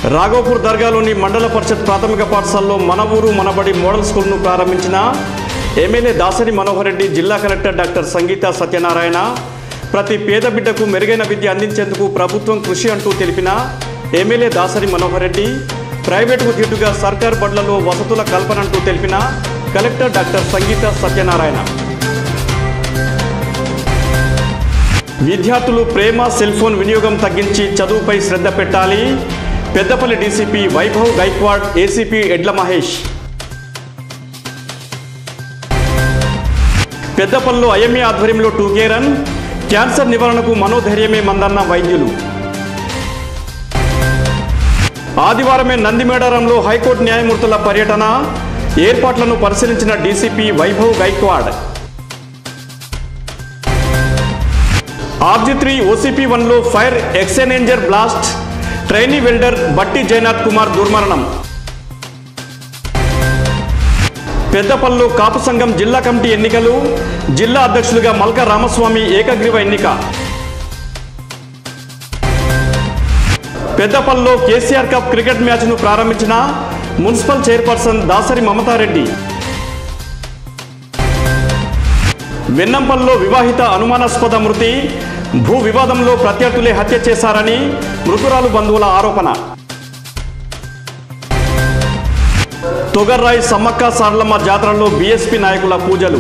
రాఘోపూర్ దర్గాలోని మండల పరిషత్ ప్రాథమిక పాఠశాలలో మన ఊరు మనబడి మోడల్ స్కూల్ను ప్రారంభించిన ఎమ్మెల్యే దాసరి మనోహర్ రెడ్డి జిల్లా కలెక్టర్ డాక్టర్ సంగీత సత్యనారాయణ ప్రతి పేద బిడ్డకు మెరుగైన విద్య అందించేందుకు ప్రభుత్వం కృషి అంటూ తెలిపిన ఎమ్మెల్యే దాసరి మనోహర్ రెడ్డి ప్రైవేటుకు దీటుగా సర్కార్ బడులలో వసతుల కల్పన అంటూ తెలిపిన కలెక్టర్ డాక్టర్ సంగీత సత్యనారాయణ విద్యార్థులు ప్రేమ సెల్ ఫోన్ వినియోగం తగ్గించి చదువుపై శ్రద్ధ పెట్టాలి పెద్దపల్లి డీసీపీ వైభవ్ గైక్వాడ్ ఏసీపీ ఎడ్ల మహేష్ పెద్దపల్లిలో ఐఎంఏ ఆధ్వర్యంలో టూకే రన్ క్యాన్సర్ నివారణకు మనోధైర్యమే మందన్న వైద్యులు ఆదివారమే నందిమేడారంలో హైకోర్టు న్యాయమూర్తుల పర్యటన ఏర్పాట్లను పరిశీలించిన DCP Vaibhav Gaikwad RG three OCP వన్లో fire exchanger blast trainee welder Batti Jayanath Kumar దుర్మరణం పెద్దపల్లు కాపు సంఘం జిల్లా కమిటీ ఎన్నికలు జిల్లా అధ్యక్షులుగా మల్క రామస్వామి ఏకగ్రీవ ఎన్నిక పెద్దపల్లిలో కేసీఆర్ కప్ క్రికెట్ మ్యాచ్ను ప్రారంభించిన మున్సిపల్ చైర్పర్సన్ దాసరి మమతారెడ్డి వెన్నంపల్లిలో వివాహిత అనుమానాస్పద మృతి భూ వివాదంలో ప్రత్యర్థులే హత్య చేశారని మృతురాలు బంధువుల ఆరోపణ తొగర్రాయ్ సమ్మక్క సార్లమ్మ జాతరలో బీఎస్పీ నాయకుల పూజలు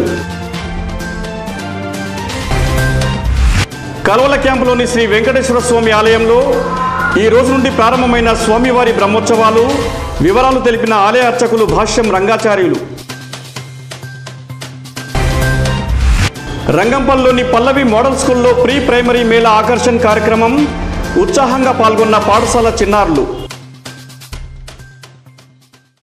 కలవల క్యాంపులోని శ్రీ వెంకటేశ్వర స్వామి ఆలయంలో ఈ రోజు నుండి ప్రారంభమైన స్వామివారి బ్రహ్మోత్సవాలు వివరాలు తెలిపిన ఆలయ అర్చకులు భాష్యం రంగాచార్యులు రంగంపల్లిలోని పల్లవి మోడల్ స్కూల్లో ప్రీ ప్రైమరీ మేళా ఆకర్షణ కార్యక్రమం ఉత్సాహంగా పాల్గొన్న పాఠశాల చిన్నారులు